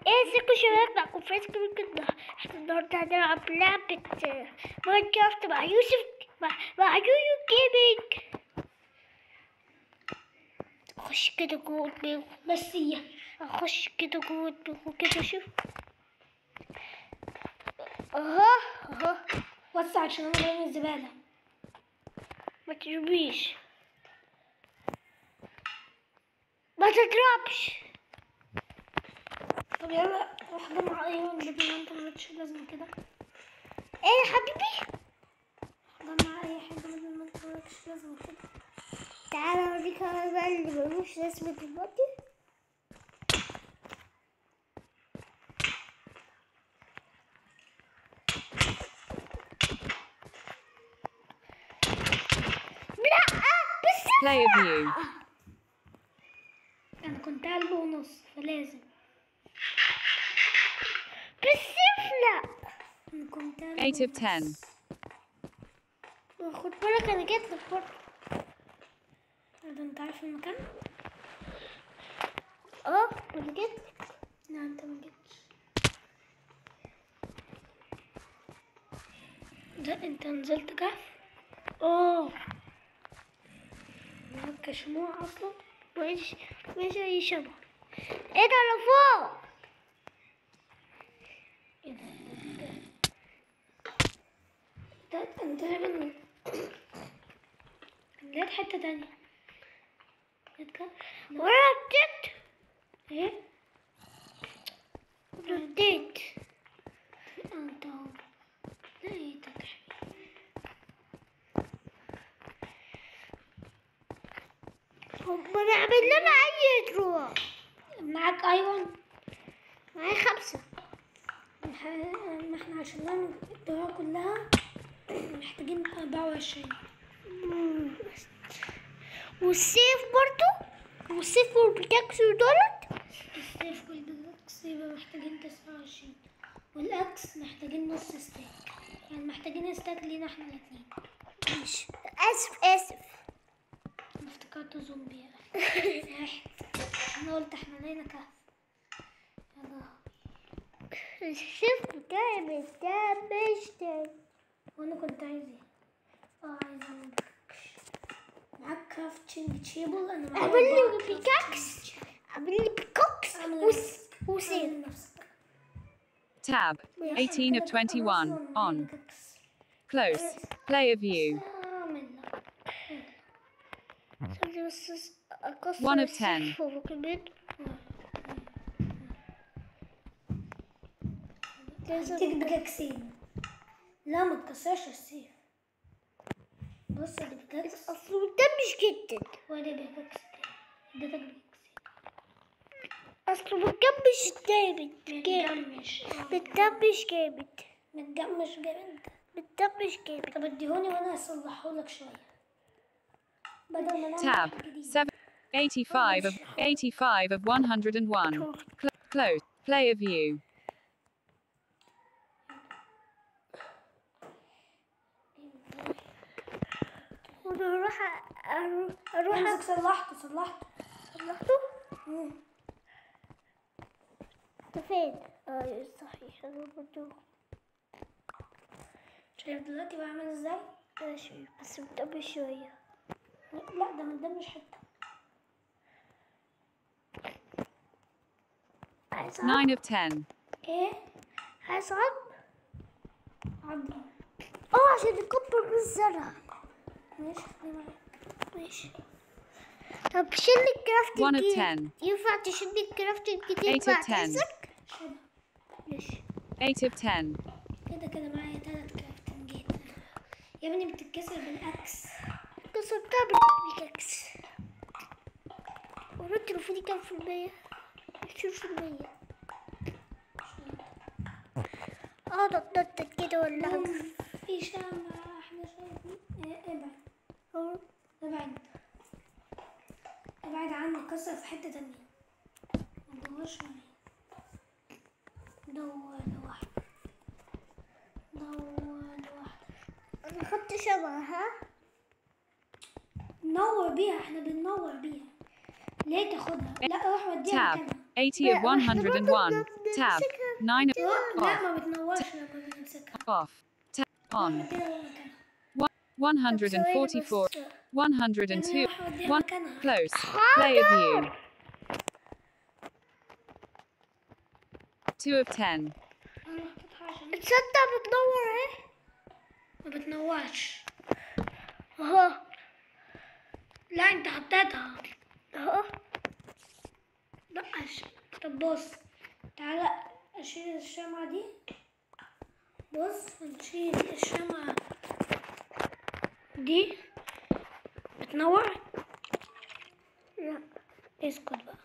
ازيكم يا شباب معكم فايز كده احنا النهارده هنلعب لعبة ماينكرافت مع يوسف مع, مع يويو جيمنج اخش كده جوه دماغه بس هي اخش كده جوه دماغه كده شوف اها اها وسع عشان انا برمي الزبالة ما ترميش ما تضربش طب يلا واحدة مع ايوان بدل ما انت مالكش لازمة كده ايه يا حبيبي واحدة مع اي حاجة بدل ما انت مالكش لازمة كده تعالى اوريك انا بقى اللي ملوش لازمة دلوقتي لا بس Player view. انا كنت قلب ونص فلازم بالسيف لا انا كنت قلب 8 of 10. خد بالك انا جيت لك برضه ده انت عارف المكان؟ اه انا جيت لك لا انت ما جيتش ده انت نزلت كهف اه معاك شموع اصلا مش مش اي شبه ايه ده انا فوق ايه ده ده انت تقريبا لقيت حتة تانية لقيت كهف وانا رديت ايه رديت انت اهو لقيتك هما نعمل لنا اي دروع معاك ايوان معايا خمسة مح- ما احنا عشان نعمل الدورة كلها محتاجين أربعة وعشرين والسيف برضو والسيف والبيكاكس دولت السيف والبيكس يبقى محتاجين تسعة وعشرين والأكس محتاجين نص ستيك يعني محتاجين ستيك لينا احنا الاتنين ماشي اسف اسف أنا افتكرت زومبي واحد أنا قلت احنا لقينا كهف يلا السيف بتاعي مش ده وأنا كنت عايز ايه؟ اه عايز اعمل بيكاكس معاك كرافتشنج تشيبل أنا معايا اعمل لي أربعة بيكاكس اعمل لي بيكاكس اعمل وس- لنفسك. وسيف اعمل لنفسك. Tab. 18 of 21. On. Close. Player view. اعمل لك. ثانية بس أكسر One of السيف هو كمان لازم هديك بيكاكسين لا ما تكسرش السيف بص دي بيكاكس أصله ده مش جدا وادي بيكاكس تاني اديتك بيكاكسين أصله متجمش جامد جامد متجمش متجمش جامد متجمش جامد متجمش جامد طب اديهوني وانا هصلحهولك شوية بدل ما نعمل Tab. حاجة جديدة. 7. 85 of 85 of 101. Cl- close. Player view. وأنا أروح أ- أروح أروح امسك صلحته صلحته أصلحته أنت فين؟ أيوة صحيح أنا برضه شايف دلوقتي بعمل ازاي؟ ماشي بس متجمش شوية لا ده متدمش حتة عايز أعض 9 of 10. ايه؟ عايز أعض عضل اه عشان نكبر بالزرع ماشي خليه معايا ماشي طب شيل الكرافت One of الجديد ten. ينفع تشيل الكرافت الجديد Eight of بعد ten. إذنك؟ شيلها ماشي 8 of 10. كده كده معايا تلات كرافتنجات يا ابني بتتكسر بالاكس كسرتها بالبيكاكس ورد المفروض كام في المية؟ عشرين في المية اه نططت كده ولا حاجة في شمعة احنا شايفين إيه، ابعد أهو. ابعد ابعد عني كسر في حتة تانية ما تدورش معايا دور لوحدك دور لوحدك أنا خدت شمعة ها؟ نور بيها احنا بننور بيها ليه تاخدها لا روح وديها Tab. مكانها 80 of 101. Tab. 9 of لا ما بتنورش لما بنمسكها off. Tab on. كده هو مكانها 144. 102. هوديها 1 مكانها close. Play of view. 2 of 10. انا حطيتها عشان تصدق بتنور ايه ما بتنورش اهو لا انت حطيتها اهو لا أش... طب بص تعالى اشيل الشمعة دي بص نشيل الشمعة دي بتنور لا اسكت بقى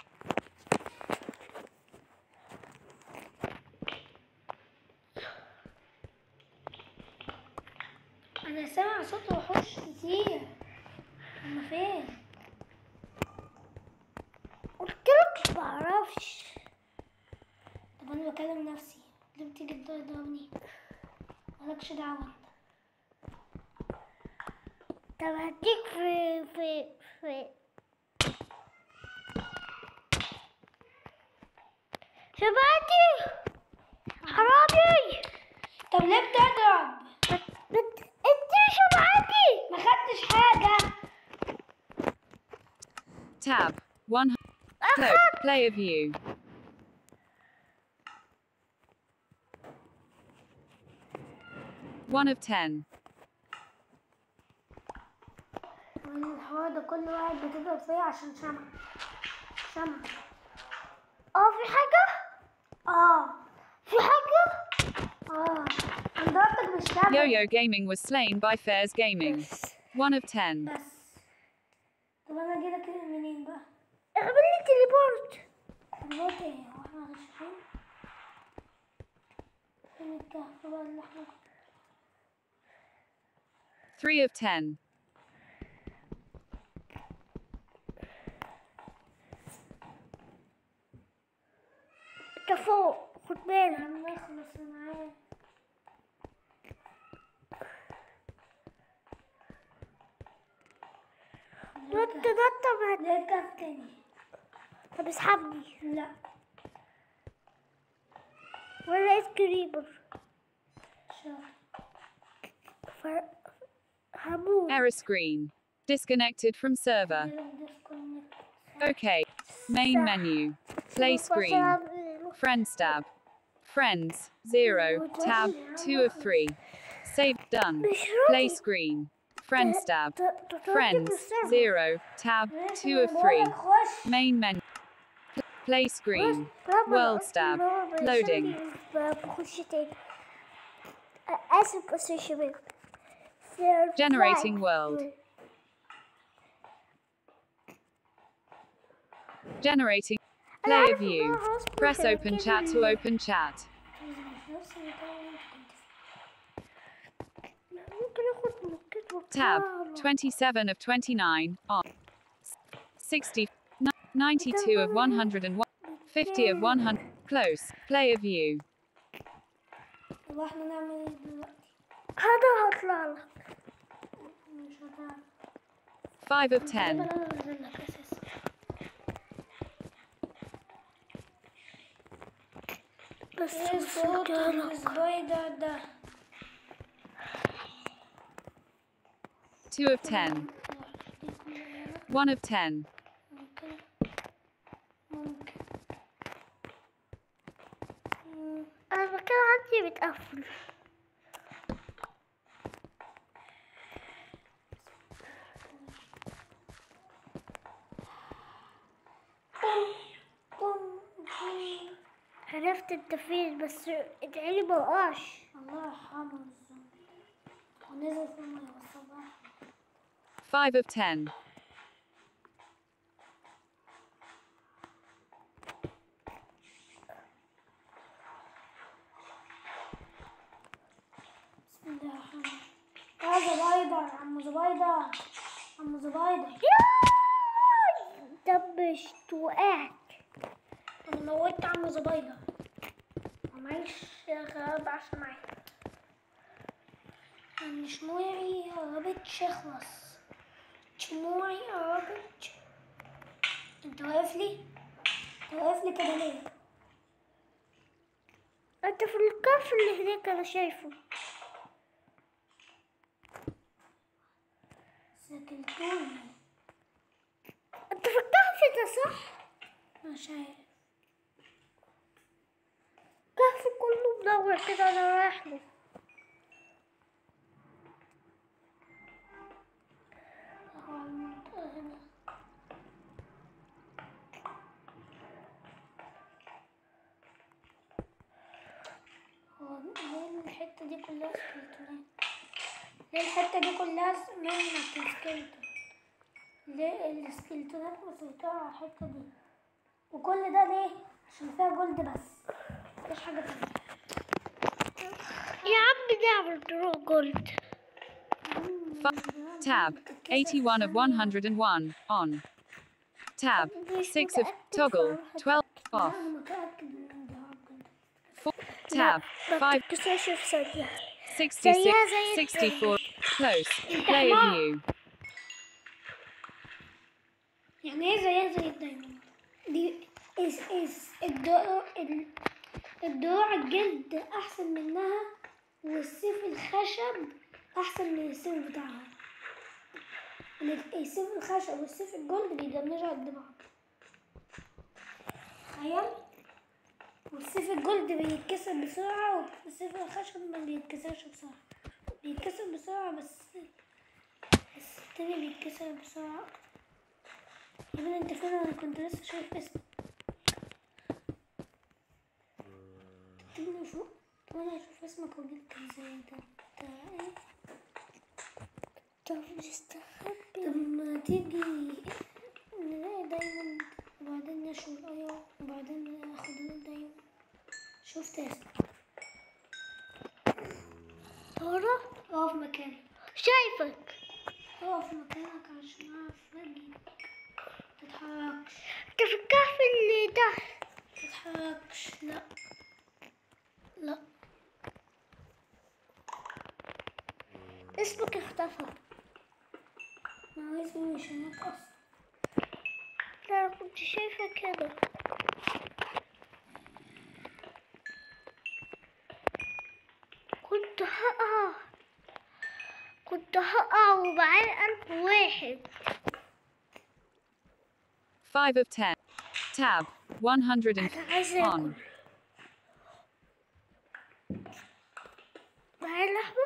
انا سامع صوت وحوش كتير هما فين قلت لك معرفش طب انا بكلم نفسي ليه بتيجي تضربني مالكش دعوة انت طب هديك في في في شباتي حرامي طب ليه بتضرب بت... انت شبعتي ما خدتش حاجة Tab. 1. Close. Play of view. One of ten. الحوار ده كل واحد بتضرب فيا عشان شمع شمع اه في حاجة اه في حاجة اه انا ضربتك بالشمع Yo-Yo Gaming was slain by Fairs Gaming. One of ten. بس طب انا اجيلك منين بقى اعمل لي تليبورت دلوقتي ايه هو احنا غشاشين فين الكهف بقى اللي احنا Three of ten. انت فوق خد بالك عم يخلص معايا نط نط ما ليه الكهف تاني طب اسحبني لا ولا ايس كريمر شوف ف... هموت Error screen. Disconnected from server. Okay. Main menu. Play screen. Friend tab. Friends. Zero. Tab. Two of three. Save. Done. Play screen. Friends tab. Friends. Zero. Tab. Two of three. خش Main menu. Play screen. World tab. Loading. بخش تاني اسف بس يا شباب Generating world. Generating. Play of view. Press open chat to open chat. ممكن اخد مكت Tab. 27 of 29. On. 60. n- 92 of 101. 50 of 100. Close. Play of view. طب احنا نعمل ايه دلوقتي هذا هطلع لك مش هتعرف 5 of 10. انا بنزل لك اساسا بس ايه صوت السبايدر ده 2 of 10. 1 of 10. ممكن ممكن مم. انا المكان عندي متقفل بوم بوم عرفت انت فين بس ادعيلي مبقاش الله يرحمه الزومبي ونزل في المية والصباح 5 of 10. بسم الله الرحمن الرحيم يا زبايدر عم زبايدر عم زبايدر ياي دبشت وقعت انا موتت عم زبايدر ومعيش غاب عشان معايا انا شموعي قربتش يخلص شموعي قربت انت واقف لي انت واقف لي كده ليه انت في الكهف اللي هناك انا شايفه سكنتوني انت في الكهف ده صح مش عارف الكهف كله منور كده انا رايح له هو المنطقة هنا هو ليه الحتة دي كلها سكيلتونات ليه الحتة دي كلها س- منك سكيلتون ليه السكيلتونات مسيطرة على الحتة دي وكل ده ليه عشان فيها جولد بس مفيش حاجة تانية يا عم نعمل درو جولد Tab. 81 of 101. On. Tab. 6 of toggle. 12 off. أنا متأكد إن دي هتجولد. Tab. ما 5 تنساش في ثانية 66 زيها زي 64. Close. Play of view. يعني ايه زيها زي الدايموند دي اس اس الدروع ال- الدروع الجلد احسن منها والسيف الخشب احسن من السيف بتاعها ال- السيف الخشب والسيف الجلد بيدمجوا قد بعض تخيل والسيف الجلد بيتكسر بسرعة والسيف الخشب ما بيتكسرش بسرعة بيتكسر بسرعة بس بس التاني بيتكسر بسرعة أكتر يا ابني انت فين انا كنت لسه شايف اسمك تكتبني فوق طب انا اشوف اسمك واجيلك ازاي ده انت ايه طب مستخبي طب ما تيجي نلاقي دايموند وبعدين نشوف ايوه وبعدين ناخد الدايموند شفت اسمك ترى اقف مكانك شايفك اقف مكانك عشان اعرف اجي متتحركش انت في الكهف اللي تحت متتحركش لا لا اسمك اختفى ما هو اسمي مش هناك اصلا لا انا كنت شايفة كده كنت هقع كنت هقع ومعايا ألف واحد 5 of 10. Tab. 100 and أنا عايزة آكل on. معايا لحمة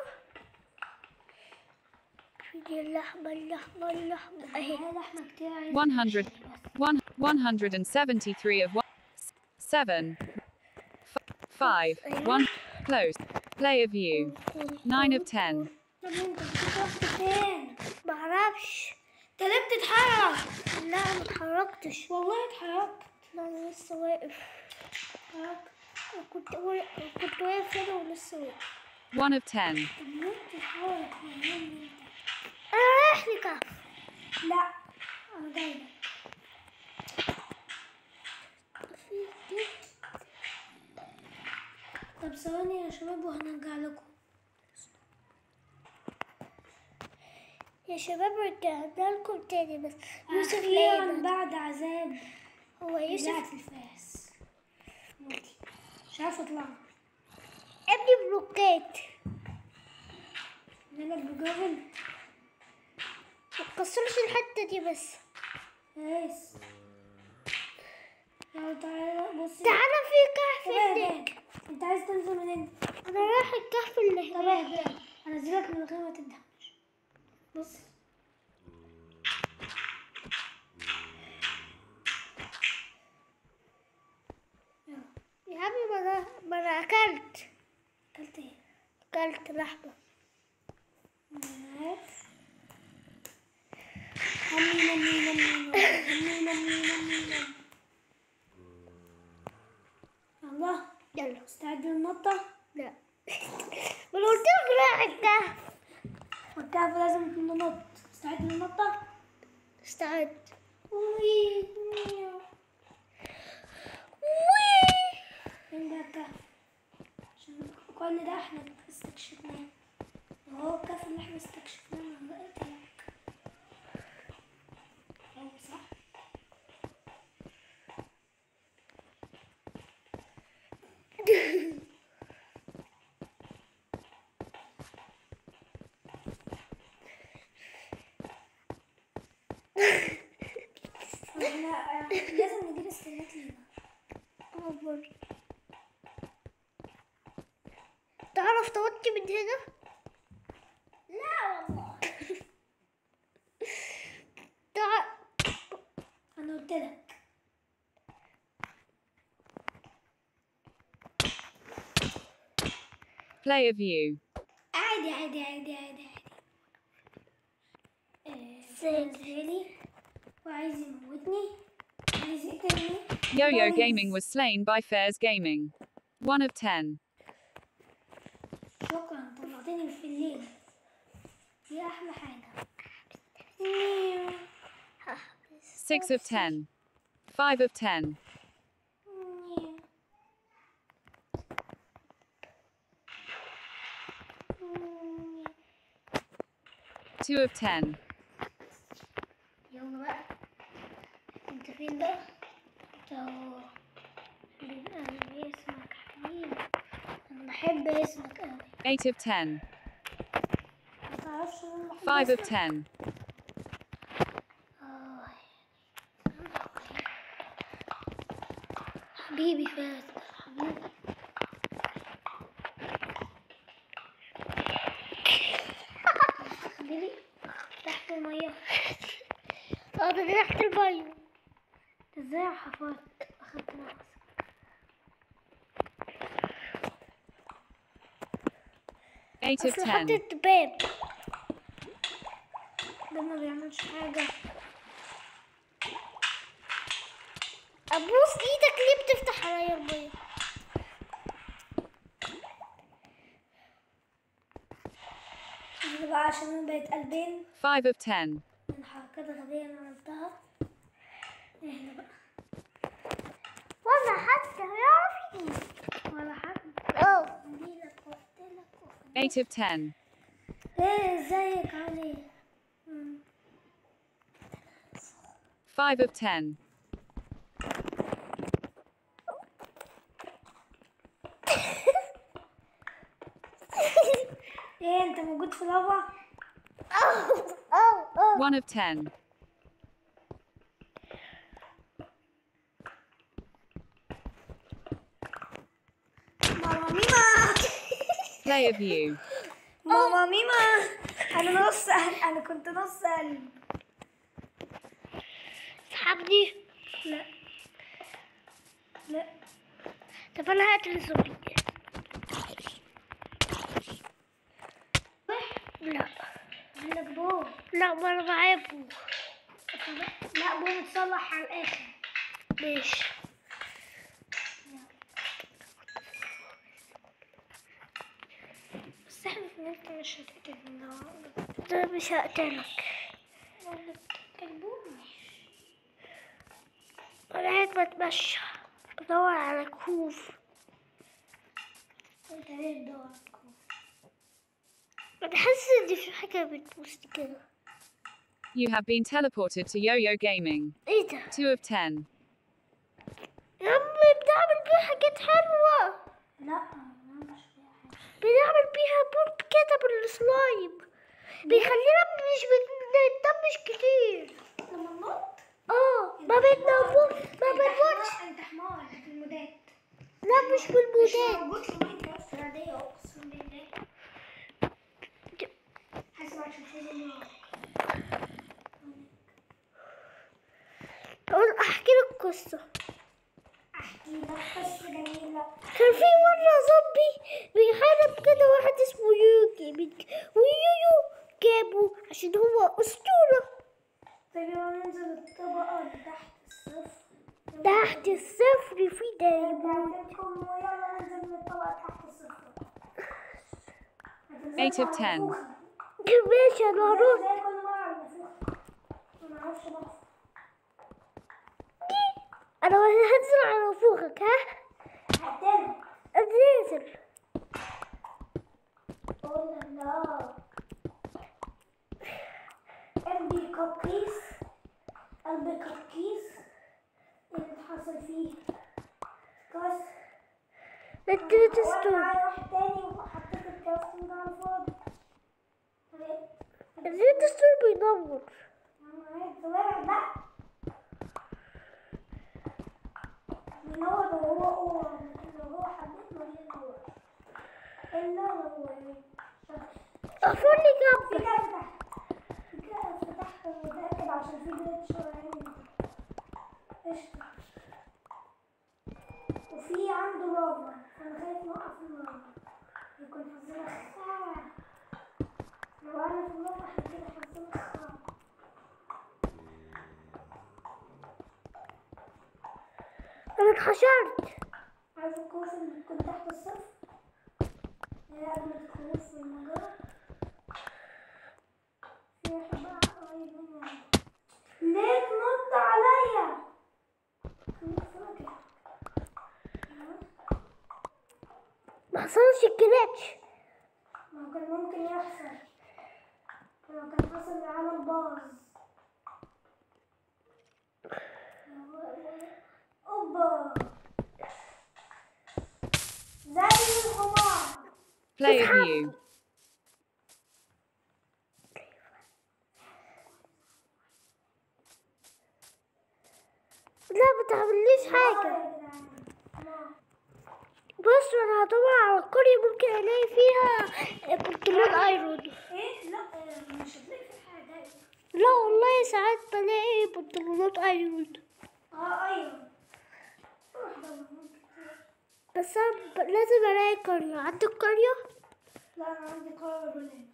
فين اللحمة اللحمة اللحمة أهي هي لحمة كتير عايزة 100. تمشي بس. One, 173 of 1. 7. 5. 1. Close. Play of view. 9 of 10. طب انت رحت فين؟ معرفش انت ليه بتتحرك؟ لا ما اتحركتش والله اتحركت لا انا لسه واقف اتحركت كنت واقف كنت واقف هنا ولسه واقف 1 of 10. طب ليه بتتحرك يا عم انت؟ انا رايح لكهف لا انا جاي لك طب ثواني يا شباب وهنرجع لكم يا شباب رجعنا لكم تاني بس يوسف أخيرا لقينا بعد عذاب هو يوسف رجعت الفاس موتي مش عارفة اطلع ابني بلوكات نلعب بجوفل متكسرش الحتة دي بس بس يلا تعالى بصي تعالى في كهف طب اهدى هناك انت عايز تنزل منين؟ انا رايح الكهف اللي طب هناك اهدى هنزلك من غير ما تدهمش بص يلا يا عمي ما انا ما انا اكلت اكلت ايه؟ اكلت لحمة عارف نمي نمي نمي نمي نمي نمي نمي الله يلا استعد للنطة لا ما انا قلت لك رايح الكهف والكهف لازم ننط استعد للنطة استعد وي وي فين ده الكهف عشان كل ده احنا استكشفناه وهو الكهف اللي احنا استكشفناه من وقت لك هو صح تعرف توطي من هنا لا والله تع... انا قلت لك Player view. عادي عادي عادي عادي عادي آه، زالي وعايز يموتني عايز يقتلني Yo-Yo Nice. Gaming was slain by Fairs Gaming. 1 of 10. شكرا طلعتني في الليل دي احلى حاجه 6 of 10. 5 of 10. Two of 10. يلا بقى انت فين بقى انت اهو حبيب قلبي اسمك حبيبي انا بحب اسمك قوي 8 of 10. ما تعرفش إن انا بحب 5 of اسمك؟ 10. آه. حبيبي فات حبيبي حبيبي تحت المية اه ده تحت البايو انت ازاي حفرت اخدت نفسك 8 of اصل 10. حطيت باب ده ما بيعملش حاجة ابوس ايدك ليه بتفتح عليا البايو انا بقى عشان انا بقيت قلبين 5 of 10. من حركات غبية انا عملتها اهنا بقى ولا حتى يعرف يجي ولا حد اه لك وقتلك 8 of 10. ايه ازيك علي مم. 5 of 10. ايه انت موجود في لافا اه اه اه 1 of 10. ماما ميما Player view. ماما ميما انا نص انا كنت نص قلب اسحبني لا لا طب انا هقتل الزومبي لا عندك بو لا ما انا معايا بو لا بو متصلح على الاخر ماشي بس احنا في النت مش هتقتل النهارده ده مش هقتلك البوم انا قاعد بتمشى بدور على كوف انت ليه تدور على الكوف؟ انا حاسس ان في حاجه بتبوست كده You have been teleported to Yo-Yo Gaming. ايه ده 2 of 10. يا عم بنعمل بيها حاجات حلوه لا انا مش فيها حاجه بنعمل بيها بوب كده بالسلايم بيخلينا مش بنطمش كتير لما ننط اه ما بنموت ما بنموتش انت حمار في المودات لا مش بالمودات موجود في ماينكرافت العادية اقسم بالله حاسب عشان حاجة النار اقول احكي لك قصه احكي لك قصة جميلة كان في مرة زومبي بيحارب كده واحد اسمه يويو جيمنج ويويو جابه عشان هو أسطورة طيب يلا ننزل الطبقة اللي تحت الصفر تحت الصفر في دايموند بعتلكم ويلا ننزل من الطبقة تحت الصفر 8 of 10. ماشي أنا هروح زي كل مرة على النافوخ ما نعرفش نقف أنا هنزل على فوقك ها هقتلك ننزل قول لا قلبي كوكيس قلبي كوكيس ايه اللي حصل فيه كاس نديت وانا ستون معايا واحد تاني وحطيت الكاس ده على الفاضي طيب، نديت ستون بينور أنا عايز أتابع بقى بينور وهو هو لكن لو هو حبيت ما ينور إلا هو اقفلي في جنبك كده فتح في كده فتحت متأكد عشان في جليتش ورايا قشطة وفي عنده لافا فأنا خايف نوقف اللافا يكون حظنا خسارة لو أنا في اللافا احنا كده حظنا خسارة انا اتحشرت عارف الكوس اللي بتكون تحت الصفر هي أجمل الكوس في المجرة في واحد بقى قريب مني ليه تنط عليا؟ خليك فاكر ما حصلش الجلاتش ما هو كان ممكن يحصل لو كان حصل العالم باظ اوبا زي الحمار Player view. لا ما تعمليش حاجة بص انا هدور على القرية ممكن الاقي فيها برطمان ايرون ايه لا مش هتلاقي في حاجه لا والله ساعات بلاقي برطمانات ايرون اه ايوه روح دور ممكن تلاقي. بس انا ب- لازم الاقي قرية عندك قرية؟ لا انا عندي قرار بلاد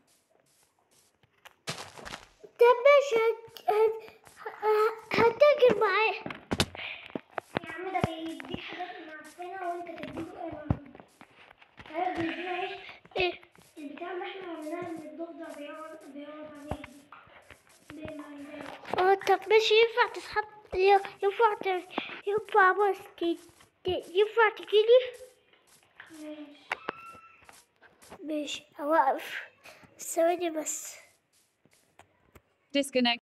طب ماشي هت- هت- ه- هتاجر معاه يا عم ده بيديك حاجات معفنه وانت تديله ايه عارف بيدينا ايه ايه البتاع اللي احنا عملناها من الضفدع بيقعد بيقعد عليه دي بالمنزل اه طب ماشي ينفع تسحب ي- ينفع ت- ينفع بس ت- ت- ينفع تجيلي؟ ماشي ماشي اوقف ثواني بس Disconnect.